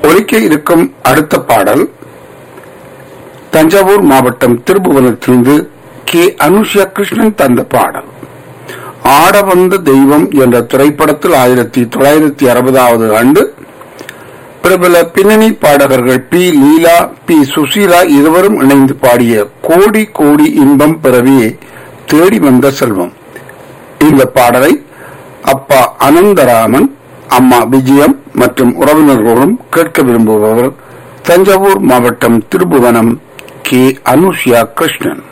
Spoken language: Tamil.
ஒலிக்க இருக்கும் அடுத்த பாடல் தஞ்சாவூர் மாவட்டம் திருபுவனத்திலிருந்து கே அனுஷா கிருஷ்ணன் தந்த பாடல் ஆட வந்த தெய்வம் என்ற திரைப்படத்தில் ஆயிரத்தி தொள்ளாயிரத்தி அறுபதாவது ஆண்டு பிரபல பின்னணி பாடகர்கள் பி லீலா பி சுசீலா இருவரும் இணைந்து பாடிய கோடி கோடி இன்பம் பிறவியே தேடி வந்த செல்வம் இந்த பாடலை அப்பா அனந்தராமன் அம்மா விஜயம் மற்றும் உறவினர்களும் கேட்க விரும்புபவர் தஞ்சாவூர் மாவட்டம் திருபுவனம் கே அனுஷ்யா கிருஷ்ணன்